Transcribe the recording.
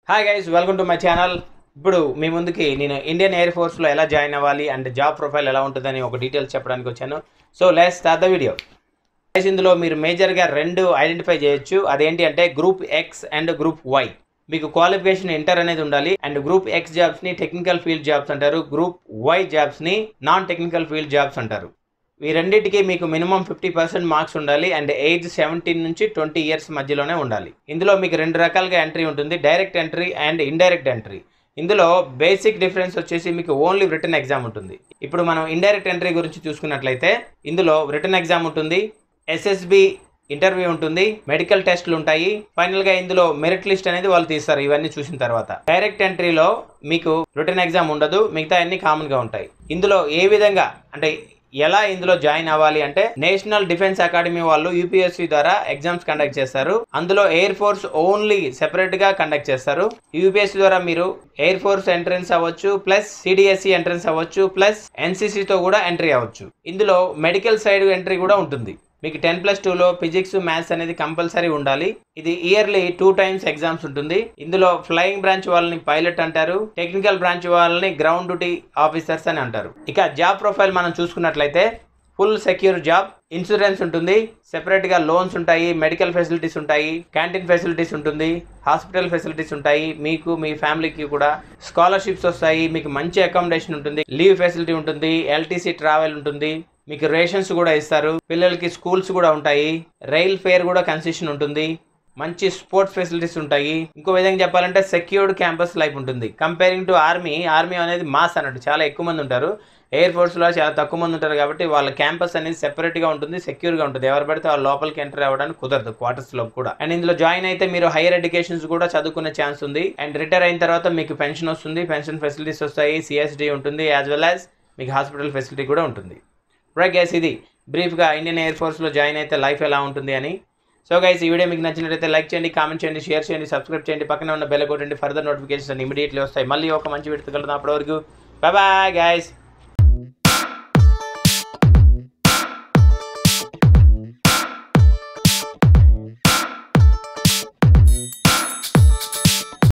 hi guys welcome to my channel ఇప్పుడు మీ ముందుకి నేను ఇండియన్ ఎయిర్ ఫోర్స్లో ఎలా జాయిన్ అవ్వాలి అండ్ జాబ్ ప్రొఫైల్ ఎలా ఉంటుందని ఒక డీటెయిల్స్ చెప్పడానికి వచ్చాను so let's start the video guys ఇందులో మీరు మేజర్గా రెండు ఐడెంటిఫై చేయొచ్చు అదేంటి అంటే group X and group Y మీకు క్వాలిఫికేషన్ ఇంటర్ అనేది ఉండాలి అండ్ గ్రూప్ ఎక్స్ జాబ్స్ని టెక్నికల్ ఫీల్డ్ జాబ్స్ అంటారు గ్రూప్ వై జాబ్స్ని నాన్ టెక్నికల్ ఫీల్డ్ జాబ్స్ అంటారు ఈ రెండింటికి మీకు మినిమం ఫిఫ్టీ పర్సెంట్ మార్క్స్ ఉండాలి అండ్ ఏజ్ సెవెంటీన్ నుంచి ట్వంటీ ఇయర్స్ మధ్యలోనే ఉండాలి ఇందులో మీకు రెండు రకాలుగా ఎంట్రీ ఉంటుంది direct entry and indirect entry ఇందులో బేసిక్ డిఫరెన్స్ వచ్చేసి మీకు ఓన్లీ రిటర్న్ ఎగ్జామ్ ఉంటుంది ఇప్పుడు మనం ఇండైరెక్ట్ ఎంట్రీ గురించి చూసుకున్నట్లయితే ఇందులో రిటర్న్ ఎగ్జామ్ ఉంటుంది ఎస్ఎస్బి ఇంటర్వ్యూ ఉంటుంది మెడికల్ టెస్ట్లు ఉంటాయి ఫైనల్ గా ఇందులో మెరిట్ లిస్ట్ అనేది వాళ్ళు తీస్తారు ఇవన్నీ చూసిన తర్వాత డైరెక్ట్ ఎంట్రీలో మీకు రిటర్న్ ఎగ్జామ్ ఉండదు మిగతా అన్ని కామన్ గా ఉంటాయి ఇందులో ఏ విధంగా అంటే ఎలా ఇందులో జాయిన్ అవ్వాలి అంటే నేషనల్ డిఫెన్స్ అకాడమీ వాళ్ళు యూపీఎస్సీ ద్వారా ఎగ్జామ్స్ కండక్ట్ చేస్తారు అందులో ఎయిర్ ఫోర్స్ ఓన్లీ సెపరేట్ గా కండక్ట్ చేస్తారు యూపీఎస్సీ ద్వారా మీరు ఎయిర్ ఫోర్స్ ఎంట్రన్స్ అవ్వచ్చు ప్లస్ సిడిఎస్సి ఎంట్రన్స్ అవ్వచ్చు ప్లస్ ఎన్సీసీ తో కూడా ఎంట్రీ అవ్వచ్చు ఇందులో మెడికల్ సైడ్ ఎంట్రీ కూడా ఉంటుంది మీకు టెన్ ప్లస్ టూలో ఫిజిక్స్ మ్యాథ్స్ అనేది కంపల్సరీ ఉండాలి ఇది ఇయర్లీ టూ టైమ్స్ ఎగ్జామ్స్ ఉంటుంది ఇందులో ఫ్లయింగ్ బ్రాంచ్ వాళ్ళని పైలట్ అంటారు టెక్నికల్ బ్రాంచ్ వాళ్ళని గ్రౌండ్ డ్యూటీ ఆఫీసర్స్ అని అంటారు ఇక జాబ్ ప్రొఫైల్ మనం చూసుకున్నట్లయితే ఫుల్ సెక్యూర్ జాబ్ ఇన్సూరెన్స్ ఉంటుంది సెపరేట్ గా లోన్స్ ఉంటాయి మెడికల్ ఫెసిలిటీస్ ఉంటాయి క్యాంటీన్ ఫెసిలిటీస్ ఉంటుంది హాస్పిటల్ ఫెసిలిటీస్ ఉంటాయి మీకు మీ ఫ్యామిలీకి కూడా స్కాలర్షిప్స్ వస్తాయి మీకు మంచి అకామిడేషన్ ఉంటుంది లీవ్ ఫెసిలిటీ ఉంటుంది ఎల్టీసీ ట్రావెల్ ఉంటుంది మీకు రేషన్స్ కూడా ఇస్తారు పిల్లలకి స్కూల్స్ కూడా ఉంటాయి రైల్ ఫేర్ కూడా కన్సెషన్ ఉంటుంది మంచి స్పోర్ట్స్ ఫెసిలిటీస్ ఉంటాయి ఇంకో విధంగా చెప్పాలంటే సెక్యూర్డ్ క్యాంపస్ లైఫ్ ఉంటుంది కంపేరింగ్ టు ఆర్మీ ఆర్మీ అనేది మాస్ అన్నట్టు చాలా ఎక్కువ మంది ఉంటారు ఎయిర్ ఫోర్స్లో చాలా తక్కువ మంది ఉంటారు కాబట్టి వాళ్ళ క్యాంపస్ అనేది సెపరేట్గా ఉంటుంది సెక్యూర్గా ఉంటుంది ఎవరు పడితే వాళ్ళ లోపలికి ఎంటర్ అవ్వడానికి కుదరదు క్వార్టర్స్లో కూడా అండ్ ఇందులో జాయిన్ అయితే మీరు హైయర్ ఎడ్యుకేషన్స్ కూడా చదువుకునే ఛాన్స్ ఉంది అండ్ రిటైర్ అయిన తర్వాత మీకు పెన్షన్ వస్తుంది పెన్షన్ ఫెసిలిటీస్ వస్తాయి సిఎస్డి ఉంటుంది యాజ్ వెల్ యాజ్ మీకు హాస్పిటల్ ఫెసిలిటీ కూడా ఉంటుంది రైట్ గైస్ ఇది బ్రీఫ్గా ఇండియన్ ఎయిర్ ఫోర్స్లో జాయిన్ అయితే లైఫ్ ఎలా ఉంటుంది అని సో గైస్ ఈ వీడియో మీకు నచ్చినట్లయితే లైక్ చేయండి కామెంట్ చేయండి షేర్ చేయండి సబ్స్క్రైబ్ చేయండి పక్కన ఉన్న బెల్ కొట్టండి ఫర్దర్ నోటిఫికేషన్స్ ఇమీడియట్లీ వస్తాయి మళ్ళీ ఒక మంచి వీడియో కలుద్దాం అప్పటి వరకు బాయ్ బాయ్ గైస్